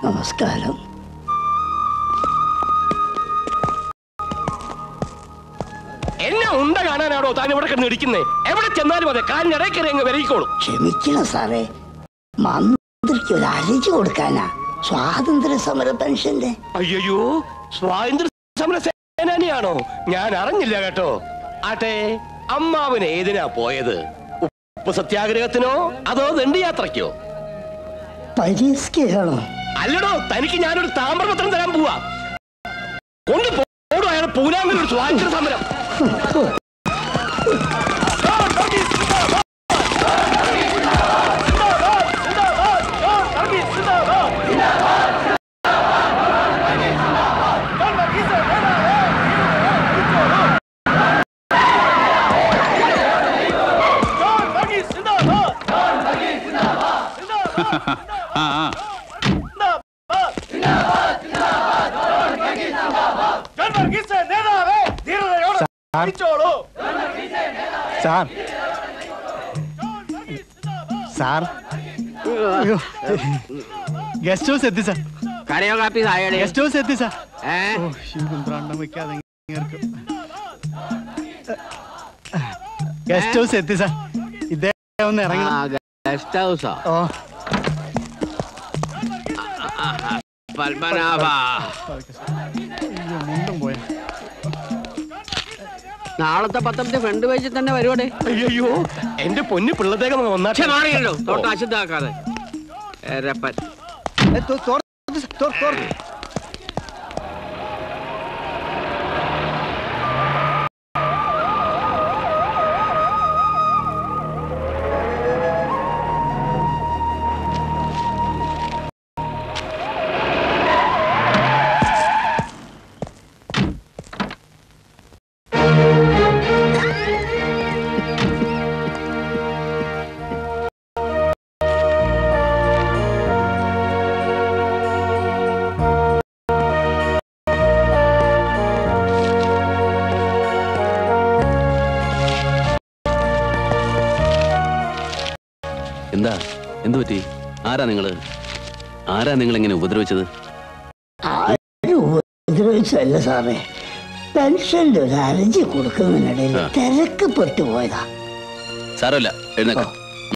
നമസ്കാരം എന്നെ ഉണ്ട കാണാനാണോ താൻ ഇവിടെ കിടന്ന് ഇടിക്കുന്നേ എവിടെ ചെന്നാലും അതെ കാലിനിടയിൽ കയറി അങ്ങ് വിലയിക്കോളും ക്ഷമിക്കണം സാറേ മന്ത്രിക്ക് ഒരു അരജി കൊടുക്കാനാ സ്വാതന്ത്ര്യ സമര പെൻഷന്റെ അയ്യോ സ്വാതന്ത്ര്യ സമര സേനാനിയാണോ ഞാൻ അറിഞ്ഞില്ല കേട്ടോ ആട്ടെ അമ്മാവന് ഏതിനാ പോയത് ഉപ്പ് സത്യാഗ്രഹത്തിനോ അതോ ദണ്ഡിയാത്രയ്ക്കോ പരീക്ഷിക്കണോ അല്ലടോ തനിക്ക് ഞാനൊരു താമ്രപത്രം തരാൻ പോവാ കൊണ്ട് പോടോ അയാൾ പൂനാങ്കൊരു സ്വാതന്ത്ര്യ സമരം ആ ആ സാർ സാർ അയ്യോ ഗസ്റ്റ് ഹൗസ് എത്തി സാർ കരയോ കാപ്പി സായയുടെ ഗസ്റ്റ് ഹൗസ് എത്തി സാർ ഏ ഓ കുന്ത്രാണ്ടം വെക്കാതെ ഇങ്ങേർക്ക്. ഗസ്റ്റ് ഹൗസ് എത്തി സാർ ഇദ്ദേഹം ഒന്ന് ഇറങ്ങണം ഗസ്റ്റ് ഹൗസോ ഓ പത്മനാഭ അയ്യോ, മുണ്ടും പോയ നാളത്തെ പത്രത്തിന്റെ ഫ്രണ്ട് പേജിൽ തന്നെ വരുവാടേ അയ്യോ എന്റെ പൊന്നു പിള്ളത്തേക്ക് പക്ഷെ ഒന്നാ മാറിയല്ലോ തൊട്ട് അശുദ്ധാക്കാതെ എരപ്പൻ എന്താ എന്തു പറ്റി ആരാ നിങ്ങള് ആരാ നിങ്ങൾ ഇങ്ങനെ ഉപദ്രവിച്ചത് ആരും ഉപദ്രവിച്ചല്ല സാറേ പെൻഷന്റെ ഒരു അരജി കൊടുക്കുന്നതിനിടയിൽ ആ. തിരക്ക് പെട്ടുപോയതാ സാരമില്ല എഴുന്നേക്കാം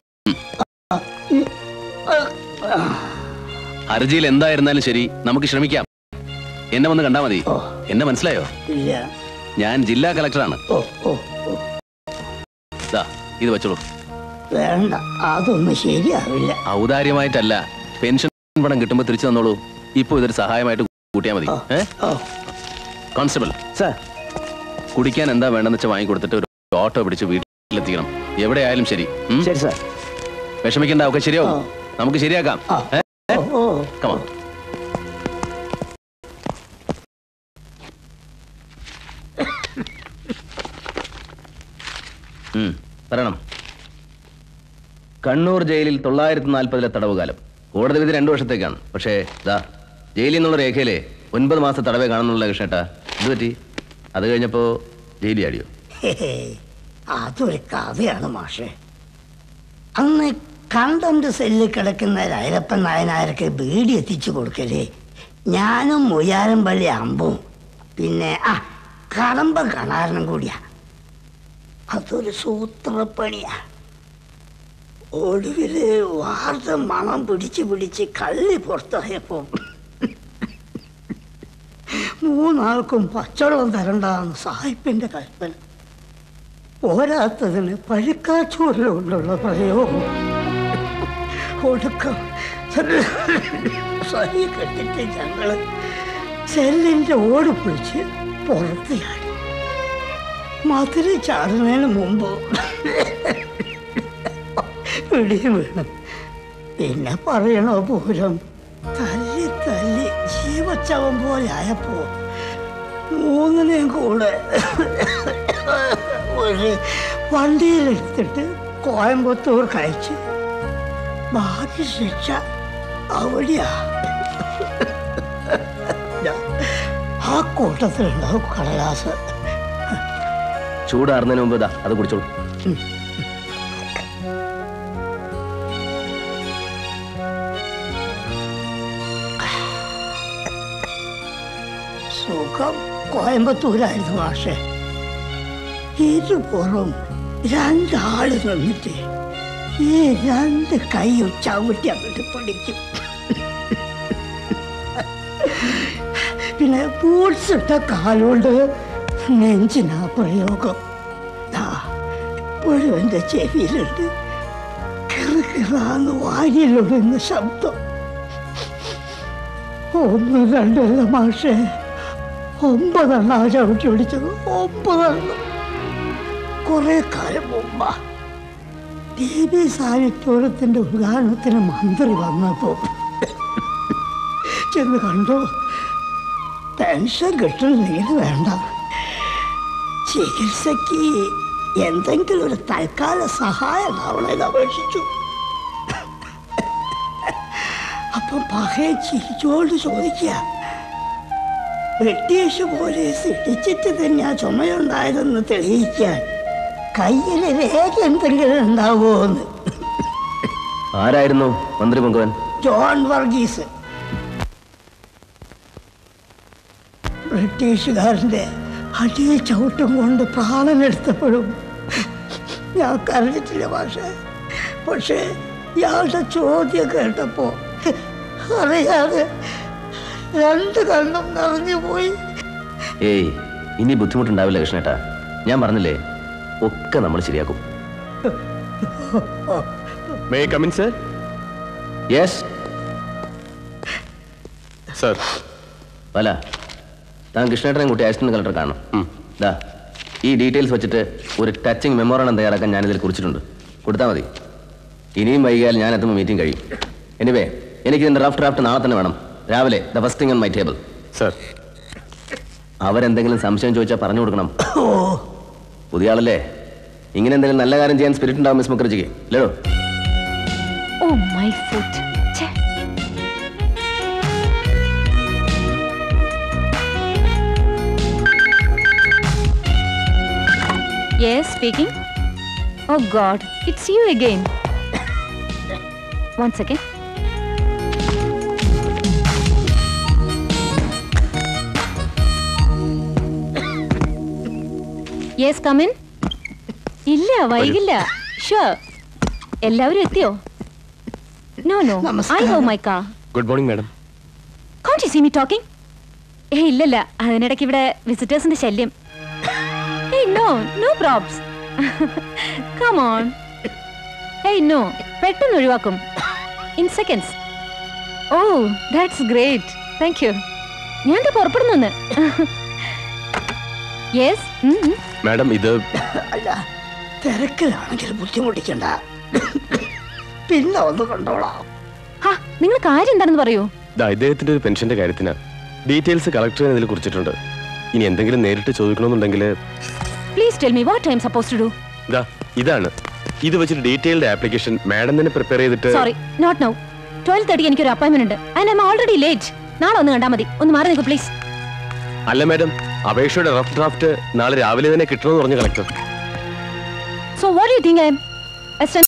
ഹർജിയിൽ എന്തായിരുന്നാലും ശരി നമുക്ക് ശ്രമിക്കാം എന്നെ വന്ന് കണ്ടാ മതി ഓ. എന്നെ മനസ്സിലായോ ഇല്ല ഞാൻ ജില്ലാ കളക്ടറാണ് ഓ ഓ ഓ ദാ ഇത് വെച്ചോളൂ വേണ്ട അതൊന്നും ശരിയാവില്ല ഔദാര്യമായിട്ടല്ല പെൻഷൻ പണം കിട്ടുമ്പോൾ തിരിച്ചു തന്നോളൂ ഇപ്പൊ ഇതൊരു സഹായമായിട്ട് കൂട്ടിയാ മതി ഏ ഓ കോൺസ്റ്റബിൾ സാർ കുടിക്കാൻ എന്താ വേണ്ടെന്ന് വെച്ചാൽ വാങ്ങിക്കൊടുത്തിട്ട് ഒരു ഓട്ടോ പിടിച്ച് വീട്ടിലെത്തിക്കണം എവിടെ ആയാലും ശരി ഉം? ശരി സാർ വിഷമിക്കണ്ട ഒക്കെ ശരിയാവും ആ. നമുക്ക് ശരിയാക്കാം ആ. ഏ? ഓ ഓ Come on. ഉം, പറയണം കണ്ണൂർ ജയിലിൽ തൊള്ളായിരത്തി നാൽപ്പതിലെ തടവുകാലം കോടതി വിധി രണ്ടു വർഷത്തേക്കാണ് പക്ഷേ ദാ ജയിലിൽ നിന്നുള്ള രേഖയിലെ ഒൻപത് മാസത്തെ തടവേ കാണുന്നുള്ള കൃഷ്ണേട്ടാ ഇത് പറ്റി അത് കഴിഞ്ഞപ്പോ ജയിലി ആടിയോ ഹേ, അതൊരു കഥയാണ് മാഷെ അന്ന് കണ്ടന്റ് സെല്ലിൽ കിടക്കുന്ന രൈരപ്പൻ നായനാർക്ക് ബീഡി എത്തിച്ചു കൊടുക്കലേ ഞാനും മുയാരം പള്ളി അമ്പും പിന്നെ ആ കടമ്പ കണാരനും കൂടിയാ അതൊരു സൂത്രപ്പണിയാ ഒടുവില് വാർത്ത മണം പിടിച്ച് പിടിച്ച് കള്ളി പുറത്തായപ്പോ മൂന്നാൾക്കും പച്ചവെള്ളം തരണ്ടാന്ന് സാഹിബിന്റെ കൽപ്പന പോരാത്തതിന് പഴുക്കാച്ചോറിൽ കൊണ്ടുള്ള പ്രയോഗം ഒടുക്കം സഹി കെട്ടിട്ട് ഞങ്ങള് സെല്ലിന്റെ ഓട് പിടിച്ച് പുറത്ത് ചാടി മധുര ചാടുന്നതിന് മുമ്പ് പിടി വീണു പിന്നെ പറയണോ പൂരം തല്ലി തല്ലി ജീവച്ചവൻ പോലെ ആയപ്പോ മൂന്നിനെയും കൂടെ ഒരു വണ്ടിയിലെടുത്തിട്ട് കോയമ്പത്തൂർ കഴിച്ച് ബാക്കി ശിക്ഷ അവിടെയാ ഞാൻ ആ കൂട്ടത്തിലുണ്ടാവും കടലാസ് ചൂടാറുന്നതിന് മുമ്പ് ഇതാ അത് കുടിച്ചോളൂ സുഖം കോയമ്പത്തൂരായിരുന്നു മാഷെ ഇരുപുറം രണ്ടാള് നിന്നിട്ട് ഈ രണ്ട് കൈയും ചവിട്ടി അങ്ങോട്ട് പിടിക്കും പിന്നെ ബൂട്ട്സ് ഇട്ട കാലുകൊണ്ട് നെഞ്ചിനാ പ്രയോഗം ദാ, ഇപ്പോഴും എൻ്റെ ചെവിയിലുണ്ട് കിറുകിറാന്ന് വാരിയിലൊടുന്ന ശബ്ദം ഒന്ന് രണ്ടല്ല മാഷേ ഒമ്പതെണ്ണ ചവിട്ടി പിടിച്ചത് ഒമ്പതെണ്ണം കുറെ കാലം മുമ്പാ ദേവി സാഹിത്യോരത്തിന്റെ ഉദ്ഘാടനത്തിന് മന്ത്രി വന്നപ്പോ ചെന്ന് കണ്ടു പെൻഷൻ കിട്ടുന്നില്ലെങ്കിൽ വേണ്ട ചികിത്സയ്ക്ക് എന്തെങ്കിലും ഒരു തൽക്കാല സഹായം ആവണമെന്ന് അപേക്ഷിച്ചു അപ്പം പകയെ ചിരിച്ചോണ്ട് ചോദിക്കുക ബ്രിട്ടീഷ് പോലീസ് ഇടിച്ചിട്ട് തന്നെ ആ ചുമയുണ്ടായതെന്ന് തെളിയിക്കാൻ കയ്യിൽ രേഖ എന്തെങ്കിലും ഉണ്ടാവുമോ എന്ന് ആരായിരുന്നു മന്ത്രി പൊങ്കവൻ ജോൺ വർഗീസ് ബ്രിട്ടീഷുകാരൻ്റെ അടിയിൽ ചവിട്ടും കൊണ്ട് പ്രാണനെടുത്തപ്പോഴും ഞാൻ കരഞ്ഞിട്ടില്ല പക്ഷേ പക്ഷേ ഇയാളുടെ ചോദ്യം കേട്ടപ്പോ അറിയാതെ രണ്ട് കണ്ണും നിറഞ്ഞു പോയി ഏയ് ഇനി ബുദ്ധിമുട്ടുണ്ടാവില്ല കൃഷ്ണേട്ടാ ഞാൻ പറഞ്ഞില്ലേ ഒക്കെ നമ്മൾ ശരിയാക്കും may come in sir yes sir പല താൻ കൃഷ്ണേട്ടനെ കൂട്ടി അസിസ്റ്റന്റ് കളക്ടർ കാണണം ദാ ഈ ഡീറ്റെയിൽസ് വെച്ചിട്ട് ഒരു ടച്ചിങ് മെമ്മോറാണ്ടം തയ്യാറാക്കാൻ ഞാനിതിൽ കുറിച്ചിട്ടുണ്ട് കൊടുത്താൽ മതി ഇനിയും വൈകിയാൽ ഞാൻ എത്തുമ്പോൾ മീറ്റിംഗ് കഴിയും എനിവേ എനിക്ക് ഇതിന്റെ റഫ് ഡ്രാഫ്റ്റ് നാളെ തന്നെ വേണം രാവിലെ the first thing on my table sir അവരെന്തെങ്കിലും സംശയം ചോദിച്ചാൽ പറഞ്ഞു കൊടുക്കണം ഓ പുതിയ ആളല്ലേ ഇങ്ങനെ എന്തെങ്കിലും നല്ല കാര്യം ചെയ്യാൻ സ്പിരിറ്റ് ഉണ്ടാവും മിസ് മുഖർജിക്ക് ഇല്ലയോ oh my food yes speaking oh god it's you again one second yes come in ഇല്ല വൈകില്ല ഷുവർ എല്ലാവരും എത്തിയോ നോ നോ ഐ നമസ്കാരം. ഹോ മൈ കാ good morning madam can't you see me talking ഏ ഇല്ലല്ല അതിനിടയ്ക്ക് ഇവിടെ വിസിറ്റേഴ്സിന്റെ ശല്യം ഏയ് no no probs come on ഏയ് നോ പെട്ടെന്ന് ഒഴിവാക്കും in seconds oh that's great thank you ഞാൻ ദേ പുറപ്പെടുന്നു യെസ് മാഡം ഇത് അല്ല തിരക്കിലാണെങ്കിൽ ബുദ്ധിമുട്ടിക്കണ്ട പിന്നെ ഒന്ന് കണ്ടോളാം ഹാ നിങ്ങൾ കാര്യം എന്താണെന്ന് പറയൂ ദാ ഇദ്ദേഹത്തിന്റെ ഒരു പെൻഷന്റെ കാര്യത്തിന് ഡീറ്റെയിൽസ് കളക്ടർ ഇതിൽ കുറിച്ചിട്ടുണ്ട് ഇനി എന്തെങ്കിലും നേരിട്ട് ചോദിക്കണമെന്നുണ്ടെങ്കിൽ please tell me what I am supposed to do ദാ ഇതാണ് ഇത് വെച്ചിട്ട് ഡീറ്റെയിൽഡ് ആപ്ലിക്കേഷൻ മാഡം തന്നെ പ്രിപ്പയർ ചെയ്തിട്ട് സോറി നോട്ട് നൗ ട്വൽവ് തേർട്ടിക്ക് എനിക്കൊരു അപ്പോയിന്റ്മെന്റ് ഉണ്ട് and I am already late നാളെ ഒന്ന് കണ്ടാൽ മതി ഒന്ന് മാറി നിൽക്കൂ പ്ലീസ് അല്ല മാഡം അപേക്ഷയുടെ റഫ് ഡ്രാഫ്റ്റ് നാളെ രാവിലെ തന്നെ കിട്ടണമെന്ന് പറഞ്ഞു collector so what you think I M